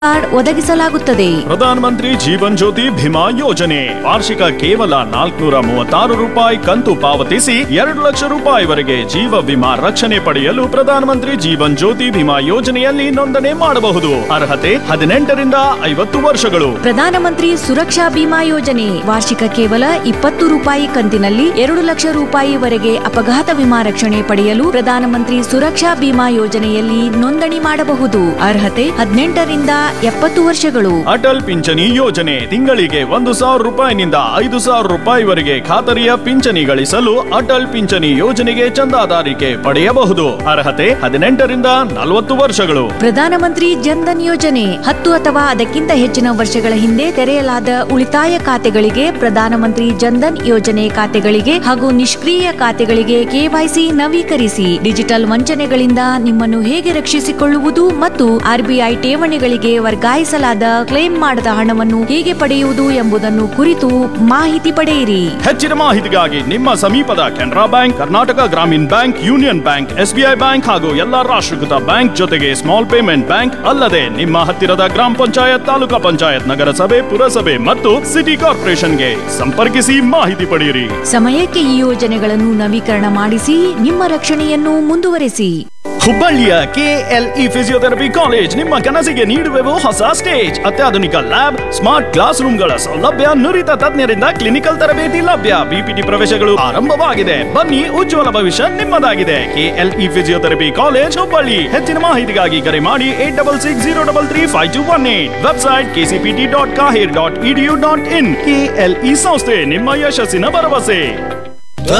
card ಒದಗಿಸಲಾಗುತ್ತದೆ ಪ್ರಧಾನ ಮಂತ್ರಿ ಜೀವನ್ ಜ್ಯೋತಿ ಭೀಮಾ ಯೋಜನೆ ವಾರ್ಷಿಕ ಕೇವಲ ನಾಲ್ಕುನೂರ ಮೂವತ್ತಾರು ರೂಪಾಯಿ ಕಂತು ಪಾವತಿಸಿ ಎರಡು ಲಕ್ಷ ರೂಪಾಯಿವರೆಗೆ ಜೀವ ವಿಮಾ ರಕ್ಷಣೆ ಪಡೆಯಲು ಪ್ರಧಾನ ಮಂತ್ರಿ ಜೀವನ್ ಜ್ಯೋತಿ ಭೀಮಾ ಯೋಜನೆಯಲ್ಲಿ ನೋಂದಣಿ ಮಾಡಬಹುದು ಅರ್ಹತೆ ಹದಿನೆಂಟರಿಂದ ಐವತ್ತು ವರ್ಷಗಳು ಪ್ರಧಾನಮಂತ್ರಿ ಸುರಕ್ಷಾ ಬಿಮಾ ಯೋಜನೆ ವಾರ್ಷಿಕ ಕೇವಲ ಇಪ್ಪತ್ತು ರೂಪಾಯಿ ಕಂತಿನಲ್ಲಿ ಎರಡು ಲಕ್ಷ ರೂಪಾಯಿವರೆಗೆ ಅಪಘಾತ ವಿಮಾ ರಕ್ಷಣೆ ಪಡೆಯಲು ಪ್ರಧಾನಮಂತ್ರಿ ಸುರಕ್ಷಾ ಬಿಮಾ ಯೋಜನೆಯಲ್ಲಿ ನೋಂದಣಿ ಮಾಡಬಹುದು ಅರ್ಹತೆ ಹದಿನೆಂಟರಿಂದ ಎಪ್ಪತ್ತು ವರ್ಷಗಳು ಅಟಲ್ ಪಿಂಚಣಿ ಯೋಜನೆ ತಿಂಗಳಿಗೆ ಒಂದು ಸಾವಿರ ರೂಪಾಯಿನಿಂದ ಐದು ಸಾವಿರ ರೂಪಾಯಿವರೆಗೆ ಖಾತರಿಯ ಪಿಂಚಣಿ ಗಳಿಸಲು ಅಟಲ್ ಪಿಂಚಣಿ ಯೋಜನೆಗೆ ಚಂದಾದಾರಿಕೆ ಪಡೆಯಬಹುದು ಅರ್ಹತೆ ಹದಿನೆಂಟರಿಂದ ನಲವತ್ತು ವರ್ಷಗಳು ಪ್ರಧಾನಮಂತ್ರಿ ಜನ್ಧನ್ ಯೋಜನೆ ಹತ್ತು ಅಥವಾ ಅದಕ್ಕಿಂತ ಹೆಚ್ಚಿನ ವರ್ಷಗಳ ಹಿಂದೆ ತೆರೆಯಲಾದ ಉಳಿತಾಯ ಖಾತೆಗಳಿಗೆ ಪ್ರಧಾನಮಂತ್ರಿ ಜನ್ಧನ್ ಯೋಜನೆ ಖಾತೆಗಳಿಗೆ ಹಾಗೂ ನಿಷ್ಕ್ರಿಯ ಖಾತೆಗಳಿಗೆ ಕೆವೈಸಿ ನವೀಕರಿಸಿ ಡಿಜಿಟಲ್ ವಂಚನೆಗಳಿಂದ ನಿಮ್ಮನ್ನು ಹೇಗೆ ರಕ್ಷಿಸಿಕೊಳ್ಳುವುದು ಮತ್ತು ಆರ್ಬಿಐ ಠೇವಣಿಗಳಿಗೆ ವರ್ಗಾಯಿಸಲಾದ ಕ್ಲೇಮ್ ಮಾಡದ ಹಣವನ್ನು ಹೇಗೆ ಪಡೆಯುವುದು ಎಂಬುದನ್ನು ಕುರಿತು ಮಾಹಿತಿ ಪಡೆಯಿರಿ ಹೆಚ್ಚಿನ ಮಾಹಿತಿಗಾಗಿ ನಿಮ್ಮ ಸಮೀಪದ Canara bank Karnataka Gramin bank union bank SBI bank ಹಾಗೂ ಎಲ್ಲಾ ರಾಷ್ಟ್ರೀಕೃತ ಬ್ಯಾಂಕ್ ಜೊತೆಗೆ ಸ್ಮಾಲ್ ಪೇಮೆಂಟ್ ಬ್ಯಾಂಕ್ ಅಲ್ಲದೆ ನಿಮ್ಮ ಹತ್ತಿರದ ಗ್ರಾಮ ಪಂಚಾಯತ್ ತಾಲೂಕಾ ಪಂಚಾಯತ್ ನಗರಸಭೆ ಪುರಸಭೆ ಮತ್ತು ಸಿಟಿ ಕಾರ್ಪೊರೇಷನ್ಗೆ ಸಂಪರ್ಕಿಸಿ ಮಾಹಿತಿ ಪಡೆಯಿರಿ ಸಮಯಕ್ಕೆ ಈ ಯೋಜನೆಗಳನ್ನು ನವೀಕರಣ ಮಾಡಿಸಿ ನಿಮ್ಮ ರಕ್ಷಣೆಯನ್ನು ಮುಂದುವರೆಸಿ ಹುಬ್ಬಳ್ಳಿಯ ಕೆಎಲ್ಇ ಫಿಸಿಯೋಥೆರಪಿ ಕಾಲೇಜ್ ನಿಮ್ಮ ಕನಸಿಗೆ ನೀಡುವೆವು ಹೊಸ ಸ್ಟೇಜ್ ಅತ್ಯಾಧುನಿಕ ಲ್ಯಾಬ್ ಸ್ಮಾರ್ಟ್ ಕ್ಲಾಸ್ ರೂಮ್ಗಳ ಸೌಲಭ್ಯ ನುರಿತ ತಜ್ಞರಿಂದ ಕ್ಲಿನಿಕಲ್ ತರಬೇತಿ ಲಭ್ಯ ಬಿಪಿಟಿ ಪ್ರವೇಶಗಳು ಆರಂಭವಾಗಿದೆ ಬನ್ನಿ ಉಜ್ವಲ ಭವಿಷ್ಯ ನಿಮ್ಮದಾಗಿದೆ ಕೆಎಲ್ಇ ಫಿಸಿಯೋಥೆರಪಿ ಕಾಲೇಜ್ ಹುಬ್ಬಳ್ಳಿ ಹೆಚ್ಚಿನ ಮಾಹಿತಿಗಾಗಿ ಕರೆ ಮಾಡಿ eight double six zero double three five two one eight website KCPT dot KAHER dot edu dot in KLE ಸಂಸ್ಥೆ ನಿಮ್ಮ ಯಶಸ್ಸಿನ ಭರವಸೆ